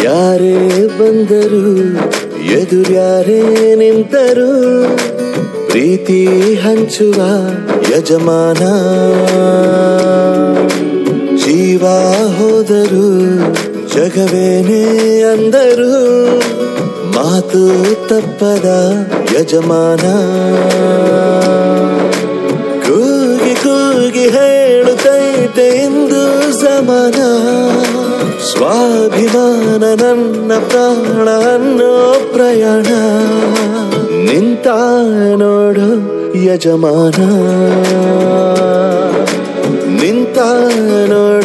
ಯಾರೇ ಬಂದರು ಎದುರ್ಯಾರೇ ನಿಂತರು ಪ್ರೀತಿ ಹಂಚುವ ಯಜಮಾನ ಜೀವ ಹೋದರು ಜಗವೇನೇ ಅಂದರು ಮಾತು ತಪ್ಪದ ಯಜಮಾನ ಕೂಗಿ ಕೂಗಿ ಹೇಳುತ್ತೈತೆ ಇಂದು ಸಮಾನ ಸ್ವಾಭಿಮಾನ ನನ್ನ ಪ್ರಾಣ ಅನ್ನೋ ಪ್ರಯಾಣ ನಿಂತ ನೋಡು ಯಜಮಾನ ನಿಂತ ನೋಡು